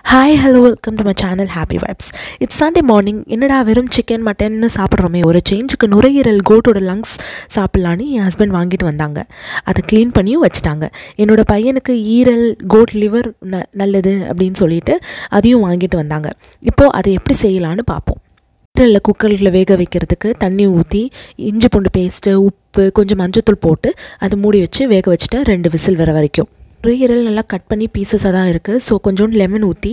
hi hello welcome to my channel happy vibes it's Sunday morning என்னடா வெறும் chicken மட்டன்னு சாப்பிட்றோமே ஒரு சேஞ்சுக்கு நுரையீரல் கோட்டோட லங்ஸ் சாப்பிட்லான்னு என் ஹஸ்பண்ட் வாங்கிட்டு வந்தாங்க அதை க்ளீன் பண்ணியும் வச்சுட்டாங்க என்னோட பையனுக்கு ஈரல் கோட் லிவர் ந நல்லது அப்படின்னு சொல்லிட்டு அதையும் வாங்கிட்டு வந்தாங்க இப்போது அதை எப்படி செய்யலான்னு பார்ப்போம் ஈரலில் குக்கரில் வேக வைக்கிறதுக்கு தண்ணி ஊற்றி இஞ்சி பூண்டு பேஸ்ட்டு உப்பு கொஞ்சம் மஞ்சத்தூள் போட்டு அதை மூடி வச்சு வேக வச்சுட்டேன் ரெண்டு விசில் வர வரைக்கும் நுரையீரல் நல்லா கட் பண்ணி பீசஸாக தான் இருக்குது ஸோ கொஞ்சோண்டு லெமன் ஊற்றி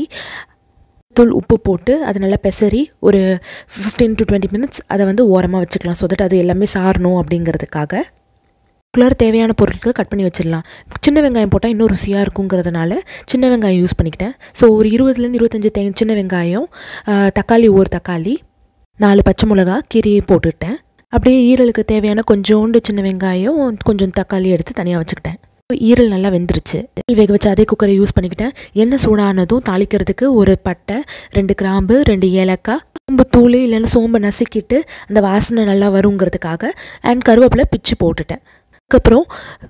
தூள் உப்பு போட்டு அதை நல்லா பெசரி ஒரு ஃபிஃப்டீன் டு டுவெண்ட்டி மினிட்ஸ் அதை வந்து ஓரமாக வச்சுக்கலாம் ஸோ தட் அது எல்லாமே சாரணும் அப்படிங்கிறதுக்காக குலர் தேவையான பொருட்கள் கட் பண்ணி வச்சிடலாம் சின்ன வெங்காயம் போட்டால் இன்னும் ருசியாக இருக்குங்கிறதுனால சின்ன வெங்காயம் யூஸ் பண்ணிக்கிட்டேன் ஸோ ஒரு இருபதுலேருந்து இருபத்தஞ்சி தே சின்ன வெங்காயம் ஆஹ், தக்காளி ஒரு தக்காளி நாலு பச்சை மிளகா கீரி போட்டுக்கிட்டேன் அப்படியே ஈரலுக்கு தேவையான கொஞ்சோண்டு சின்ன வெங்காயம் கொஞ்சம் தக்காளி எடுத்து தனியாக வச்சுக்கிட்டேன் ஈரல் நல்லா வெந்துருச்சு ஈரல் வேக வச்சு அதே குக்கரை யூஸ் பண்ணிக்கிட்டேன் எண்ணெய் சூடானதும் தாளிக்கிறதுக்கு ஒரு பட்டை ரெண்டு கிராம்பு ரெண்டு ஏலக்காய் சோம்பு தூள் இல்லைன்னா சோம்பை நசுக்கிட்டு அந்த வாசனை நல்லா வருங்கிறதுக்காக அண்ட் கருவேப்பிலை பிச்சு போட்டுட்டேன் அதுக்கப்புறம்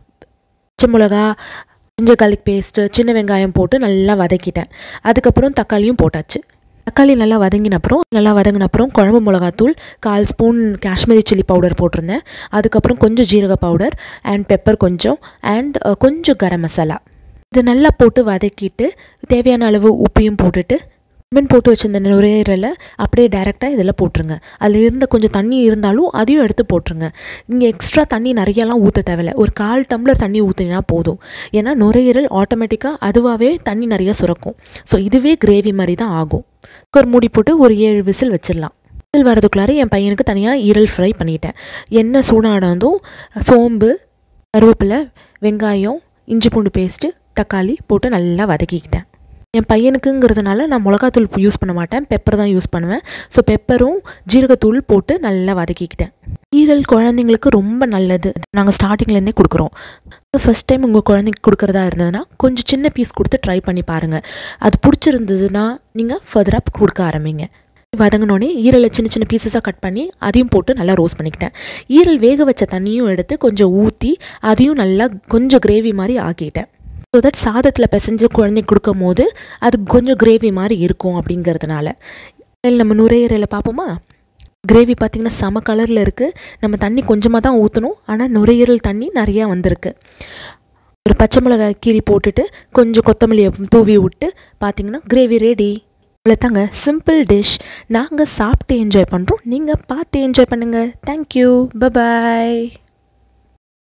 பச்சை மிளகா ginger garlic பேஸ்ட்டு சின்ன வெங்காயம் போட்டு நல்லா வதக்கிட்டேன் அதுக்கப்புறம் தக்காளியும் போட்டாச்சு தக்காளி நல்லா வதங்கின அப்புறம் நல்லா வதங்கின அப்புறம் குழம்பு மிளகாத்தூள் கால் ஸ்பூன் காஷ்மீரி சில்லி பவுடர் போட்டிருந்தேன் அதுக்கப்புறம் கொஞ்சம் ஜீரக பவுடர் அண்ட் பெப்பர் கொஞ்சம் அண்ட் கொஞ்சம் கரம் மசாலா இது நல்லா போட்டு வதக்கிட்டு தேவையான அளவு உப்பையும் போட்டுட்டு லெமன் போட்டு வச்சிருந்த நுரையீரலை அப்படியே டைரெக்டாக இதில் போட்டுருங்க அதில் இருந்த கொஞ்சம் தண்ணி இருந்தாலும் அதையும் எடுத்து போட்டுருங்க இங்கே எக்ஸ்ட்ரா தண்ணி நிறையலாம் ஊற்ற தேவையில்ல ஒரு கால் டம்ளர் தண்ணி ஊற்றினா போதும் ஏன்னா நுரையீரல் ஆட்டோமேட்டிக்காக அதுவாகவே தண்ணி நிறைய சுரக்கும் ஸோ இதுவே கிரேவி மாதிரி தான் ஆகும் குக்கர் மூடி போட்டு ஒரு ஏழு விசில் வச்சிடலாம் விசில் வரதுக்குள்ளார என் பையனுக்கு தனியாக ஈரல் ஃப்ரை பண்ணிட்டேன் எண்ணெய் சூடானதும் சோம்பு கருவேப்பிலை வெங்காயம் இஞ்சி பூண்டு பேஸ்ட்டு தக்காளி போட்டு நல்லா வதக்கிக்கிட்டேன் என் பையனுக்குங்கிறதுனால நான் மிளகாத்தூள் யூஸ் பண்ண மாட்டேன் பெப்பர் தான் யூஸ் பண்ணுவேன் ஸோ பெப்பரும் ஜீரகத்தூள் போட்டு நல்லா வதக்கிக்கிட்டேன் ஈரல் குழந்தைங்களுக்கு ரொம்ப நல்லது நாங்கள் ஸ்டார்டிங்லேருந்தே கொடுக்குறோம் ஃபஸ்ட் டைம் உங்கள் குழந்தைக்கு கொடுக்குறதா இருந்ததுன்னா கொஞ்சம் சின்ன பீஸ் கொடுத்து ட்ரை பண்ணி பாருங்கள் அது பிடிச்சிருந்ததுன்னா நீங்கள் ஃபர்தராக கொடுக்க ஆரம்பிங்க வதங்கினோடனே ஈரலை சின்ன சின்ன பீசஸாக கட் பண்ணி அதையும் போட்டு நல்லா ரோஸ்ட் பண்ணிக்கிட்டேன் ஈரல் வேக வச்ச தண்ணியும் எடுத்து கொஞ்சம் ஊற்றி அதையும் நல்லா கொஞ்சம் கிரேவி மாதிரி ஆக்கிட்டேன் ஸோ தட் சாதத்தில் பிசைஞ்சு குழந்தைக்கு கொடுக்கும் போது அது கொஞ்சம் கிரேவி மாதிரி இருக்கும் அப்படிங்கிறதுனால இதில் நம்ம நுரையீரலை பார்ப்போமா கிரேவி பார்த்திங்கன்னா செம கலரில் இருக்குது நம்ம தண்ணி கொஞ்சமாக தான் ஊற்றணும் ஆனால் நுரையீரல் தண்ணி நிறையா வந்திருக்கு ஒரு பச்சை மிளகாய் கீரி போட்டுட்டு கொஞ்சம் கொத்தமல்லியை தூவி விட்டு பார்த்தீங்கன்னா கிரேவி ரெடி அவ்வளோதாங்க சிம்பிள் டிஷ் நாங்கள் சாப்பிட்டு என்ஜாய் பண்ணுறோம் நீங்கள் பார்த்து என்ஜாய் பண்ணுங்கள் தேங்க்யூ பபாய்